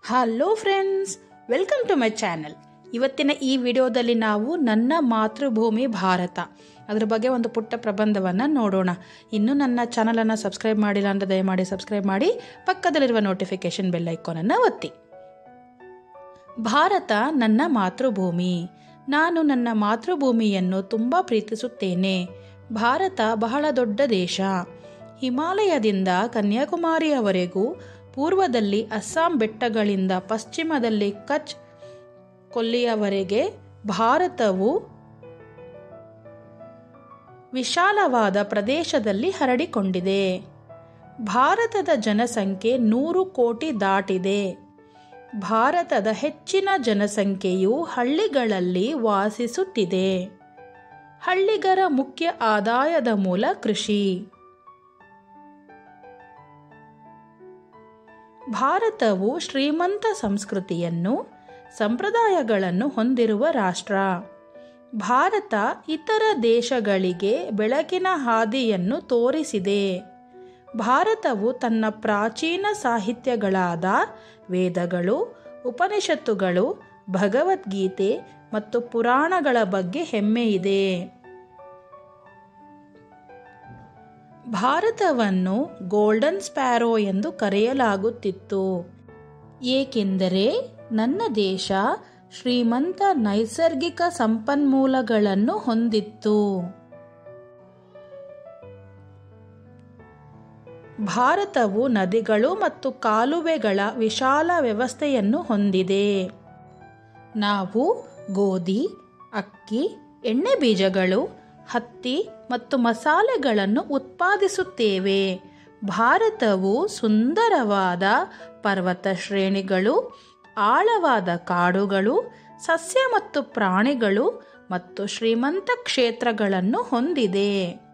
hello friends welcome to my channel ಇವತ್ತಿನ ಈ ವಿಡಿಯೋದಲ್ಲಿ ನಾವು ನನ್ನ ಮಾತೃಭೂಮಿ ಭಾರತ ಅದ್ರ ಬಗ್ಗೆ ಒಂದು ಪುಟ್ಟ ಪ್ರಬಂಧವನ್ನು ನೋಡೋಣ ಇನ್ನೂ ನನ್ನ ಚಾನಲನ್ನು ಸಬ್ಸ್ಕ್ರೈಬ್ ಮಾಡಿಲ್ಲ ಅಂದರೆ ದಯಮಾಡಿ ಸಬ್ಸ್ಕ್ರೈಬ್ ಮಾಡಿ ಪಕ್ಕದಲ್ಲಿರುವ ನೋಟಿಫಿಕೇಷನ್ ಬೆಲ್ ಐಕಾನನ್ನು ಒತ್ತಿ ಭಾರತ ನನ್ನ ಮಾತೃಭೂಮಿ ನಾನು ನನ್ನ ಮಾತೃಭೂಮಿಯನ್ನು ತುಂಬ ಪ್ರೀತಿಸುತ್ತೇನೆ ಭಾರತ ಬಹಳ ದೊಡ್ಡ ದೇಶ ಹಿಮಾಲಯದಿಂದ ಕನ್ಯಾಕುಮಾರಿಯವರೆಗೂ ಪೂರ್ವದಲ್ಲಿ ಅಸ್ಸಾಂ ಬೆಟ್ಟಗಳಿಂದ ಪಶ್ಚಿಮದಲ್ಲಿ ಕಚ್ ಕೊಲ್ಲಿಯವರೆಗೆ ಭಾರತವು ವಿಶಾಲವಾದ ಪ್ರದೇಶದಲ್ಲಿ ಹರಡಿಕೊಂಡಿದೆ ಭಾರತದ ಜನಸಂಖ್ಯೆ ನೂರು ಕೋಟಿ ದಾಟಿದೆ ಭಾರತದ ಹೆಚ್ಚಿನ ಜನಸಂಖ್ಯೆಯು ಹಳ್ಳಿಗಳಲ್ಲಿ ವಾಸಿಸುತ್ತಿದೆ ಹಳ್ಳಿಗರ ಮುಖ್ಯ ಆದಾಯದ ಮೂಲ ಕೃಷಿ ಭಾರತವು ಶ್ರೀಮಂತ ಸಂಸ್ಕೃತಿಯನ್ನು ಸಂಪ್ರದಾಯಗಳನ್ನು ಹೊಂದಿರುವ ರಾಷ್ಟ್ರ ಭಾರತ ಇತರ ದೇಶಗಳಿಗೆ ಬೆಳಕಿನ ಹಾದಿಯನ್ನು ತೋರಿಸಿದೆ ಭಾರತವು ತನ್ನ ಪ್ರಾಚೀನ ಸಾಹಿತ್ಯಗಳಾದ ವೇದಗಳು ಉಪನಿಷತ್ತುಗಳು ಭಗವದ್ಗೀತೆ ಮತ್ತು ಪುರಾಣಗಳ ಬಗ್ಗೆ ಹೆಮ್ಮೆಯಿದೆ ಭಾರತವನ್ನು ಗೋಲ್ಡನ್ ಸ್ಪ್ಯಾರೋ ಎಂದು ಕರೆಯಲಾಗುತ್ತಿತ್ತು ಏಕೆಂದರೆ ನನ್ನ ದೇಶ ಶ್ರೀಮಂತ ನೈಸರ್ಗಿಕ ಸಂಪನ್ಮೂಲಗಳನ್ನು ಹೊಂದಿತ್ತು ಭಾರತವು ನದಿಗಳು ಮತ್ತು ಕಾಲುವೆಗಳ ವಿಶಾಲ ವ್ಯವಸ್ಥೆಯನ್ನು ಹೊಂದಿದೆ ನಾವು ಗೋಧಿ ಅಕ್ಕಿ ಎಣ್ಣೆ ಬೀಜಗಳು ಹತ್ತಿ ಮತ್ತು ಮಸಾಲೆಗಳನ್ನು ಉತ್ಪಾದಿಸುತ್ತೇವೆ ಭಾರತವು ಸುಂದರವಾದ ಪರ್ವತ ಶ್ರೇಣಿಗಳು ಆಳವಾದ ಕಾಡುಗಳು ಸಸ್ಯ ಮತ್ತು ಪ್ರಾಣಿಗಳು ಮತ್ತು ಶ್ರೀಮಂತ ಕ್ಷೇತ್ರಗಳನ್ನು ಹೊಂದಿದೆ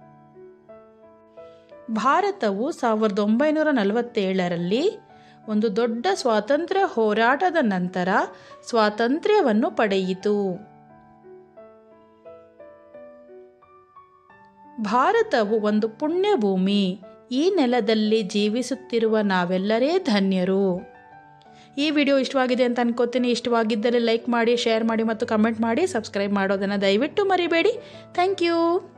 ಭಾರತವು ಸಾವಿರದ ಒಂಬೈನೂರ ನಲವತ್ತೇಳರಲ್ಲಿ ಒಂದು ದೊಡ್ಡ ಸ್ವಾತಂತ್ರ್ಯ ಹೋರಾಟದ ನಂತರ ಸ್ವಾತಂತ್ರ್ಯವನ್ನು ಪಡೆಯಿತು ಭಾರತವು ಒಂದು ಪುಣ್ಯಭೂಮಿ ಈ ನೆಲದಲ್ಲಿ ಜೀವಿಸುತ್ತಿರುವ ನಾವೆಲ್ಲರೇ ಧನ್ಯರು ಈ ವಿಡಿಯೋ ಇಷ್ಟವಾಗಿದೆ ಅಂತ ಅನ್ಕೋತೀನಿ ಇಷ್ಟವಾಗಿದ್ದರೆ ಲೈಕ್ ಮಾಡಿ ಶೇರ್ ಮಾಡಿ ಮತ್ತು ಕಮೆಂಟ್ ಮಾಡಿ ಸಬ್ಸ್ಕ್ರೈಬ್ ಮಾಡೋದನ್ನು ದಯವಿಟ್ಟು ಮರಿಬೇಡಿ ಥ್ಯಾಂಕ್ ಯು